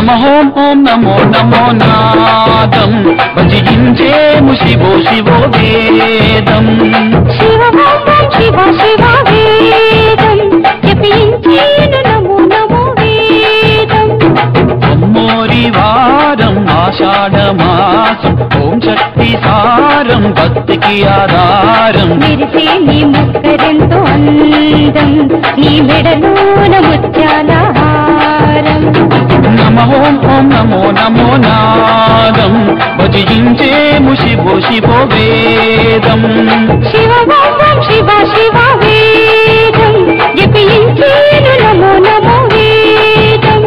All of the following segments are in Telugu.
నమ ఓం ఓం నమో నమో నాదం భజించేము శివో శివో వేదం శివ ఓం శివ శివ వేదం జపించేను నమో నమో వేదం అమ్మోరి వారం ఆషాఢ మాసం ఓం శక్తి సారం భక్తికి ఆధారం మెరిసే నీ ముక్కరెంతో అందం నీ మెడలోన ముత్యాల హారం నమ ఓం ఓం నమో నమో నాదం భజించేము శివో శివో వేదం శివ ఓం శివ శివ వేదం జపించేను నమో నమో వేదం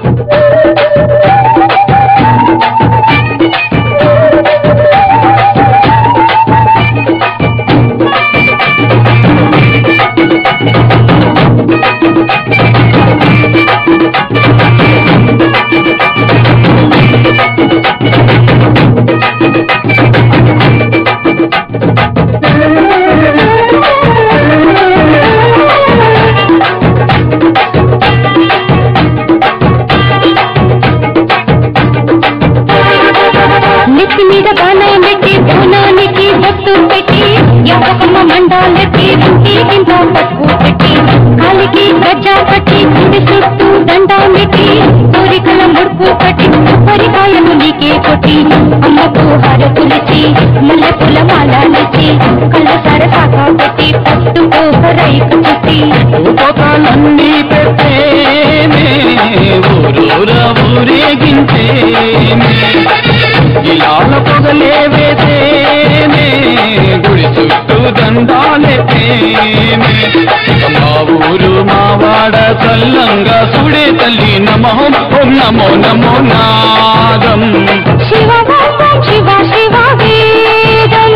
నెత్తి మీద బాణం పెట్టి బోనానికి బొట్టు పెట్టి యాపకమ్మ మండాలెట్టి ఇంటి కింద పసుపు పెట్టి కాలికి గజ్జ కట్టి ఇంటి చుట్టూ దండం పెట్టి కోరికల ముడుపు కట్టి కొబ్బరికాయలు నీకే కొట్టి అమ్మకు హరతులిచి మల్లె పూల మాలలిచి కళ్ళ సరసాక పెట్టి పట్టు కోహరైకు చుట్టి ఉపకాలన్నీ పెట్టేమే ఊరూర ఊరేగించేమే ఇలాల పొగలే వేసేమే గుడి చుట్టూ దండాలెట్టేమే మా ఊరు మా వాడ చల్లంగా సుడే తల్లి నమో ఓం నమో నమో నాదం శివ ఓం శివ శివ వేదం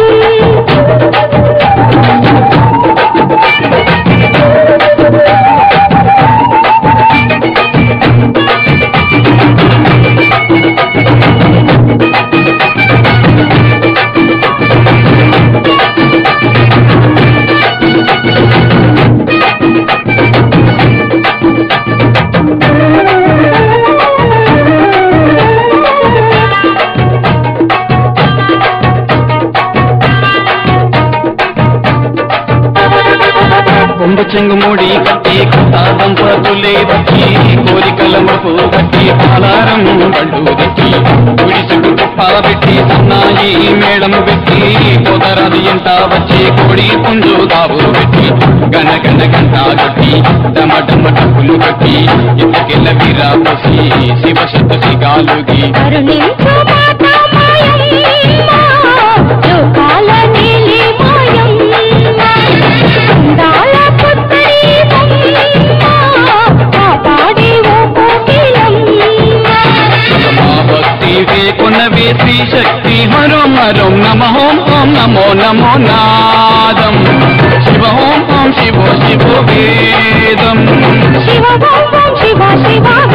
కొంగు చెంగు మూడి కట్టి కొత్త దంపతులే వచ్చి కోరికల మపు కట్టి పాలారం పళ్ళు తెచ్చి గుడి చుట్టూ కుప్ప పెట్టి సన్నాయి మేడం పెట్టి పోతరాది ఎంట వచ్చి కోడి పుంజు దావు పెట్టి గన గన గంట కొట్టి డమ డమ డబ్బులు కట్టి ఇంతకెళ్ళ వీరా పోసి శివ శక్తి గాలుగి కరుణించు మాతా మాయమ్మ, లోకాల నీలి మాయమ్మ, అందాల పుత్తడి బొమ్మ, కాపాడే ఓ కోకిలమ్మ. మా భక్తి వేకున్నవే శ్రీ శక్తి హరం హరం నమ ఓం ఓం నమో నమో నాదం శివ ఓం ఓం శివో శివో వేదం శివ ఓం శివ శివ